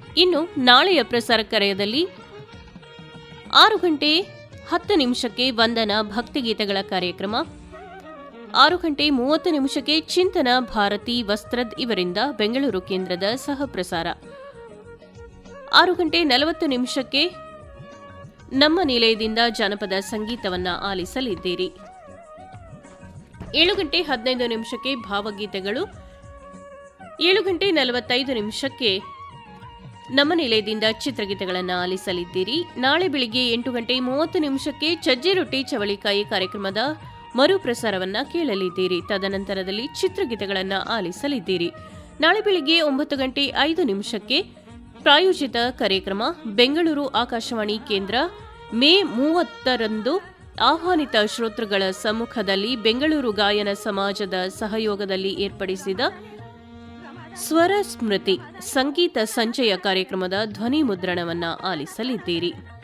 ಇನ್ನು ನಾಳೆಯ ಪ್ರಸಾರ ಕರೆಯದಲ್ಲಿ ಆರು ಗಂಟೆ ಹತ್ತು ನಿಮಿಷಕ್ಕೆ ವಂದನ ಭಕ್ತಿಗೀತೆಗಳ ಕಾರ್ಯಕ್ರಮ ಆರು ಗಂಟೆ ಮೂವತ್ತು ನಿಮಿಷಕ್ಕೆ ಚಿಂತನ ಭಾರತಿ ವಸ್ತ್ರದ್ ಇವರಿಂದ ಬೆಂಗಳೂರು ಕೇಂದ್ರದ ಸಹ ಪ್ರಸಾರ ಆರು ಗಂಟೆ ನಲವತ್ತು ನಿಮಿಷಕ್ಕೆ ನಮ್ಮ ನಿಲಯದಿಂದ ಜಾನಪದ ಸಂಗೀತವನ್ನ ಆಲಿಸಲಿದ್ದೀರಿ ಏಳು ಗಂಟೆ ಹದಿನೈದು ನಿಮಿಷಕ್ಕೆ ಭಾವಗೀತೆಗಳು ಏಳು ಗಂಟೆ ನಲವತ್ತೈದು ನಿಮಿಷಕ್ಕೆ ನಮ್ಮ ನಿಲಯದಿಂದ ಚಿತ್ರಗೀತೆಗಳನ್ನು ಆಲಿಸಲಿದ್ದೀರಿ ನಾಳೆ ಬೆಳಿಗ್ಗೆ ಎಂಟು ಗಂಟೆ ಮೂವತ್ತು ನಿಮಿಷಕ್ಕೆ ಚಜ್ಜೆ ರೊಟ್ಟಿ ಚವಳಿಕಾಯಿ ಕಾರ್ಯಕ್ರಮದ ಮರುಪ್ರಸಾರವನ್ನ ಕೇಳಲಿದ್ದೀರಿ ತದನಂತರದಲ್ಲಿ ಚಿತ್ರಗೀತೆಗಳನ್ನು ಆಲಿಸಲಿದ್ದೀರಿ ನಾಳೆ ಬೆಳಿಗ್ಗೆ ಒಂಬತ್ತು ಗಂಟೆ ಐದು ನಿಮಿಷಕ್ಕೆ ಪ್ರಾಯೋಜಿತ ಕಾರ್ಯಕ್ರಮ ಬೆಂಗಳೂರು ಆಕಾಶವಾಣಿ ಕೇಂದ್ರ ಮೇ ಮೂವತ್ತರಂದು ಆಹ್ವಾನಿತ ಶ್ರೋತೃಗಳ ಸಮ್ಮುಖದಲ್ಲಿ ಬೆಂಗಳೂರು ಗಾಯನ ಸಮಾಜದ ಸಹಯೋಗದಲ್ಲಿ ಏರ್ಪಡಿಸಿದ ಸ್ವರ ಸ್ಮೃತಿ ಸಂಗೀತ ಸಂಚಯ ಕಾರ್ಯಕ್ರಮದ ಧ್ವನಿ ಮುದ್ರಣವನ್ನ ಆಲಿಸಲಿದ್ದೀರಿ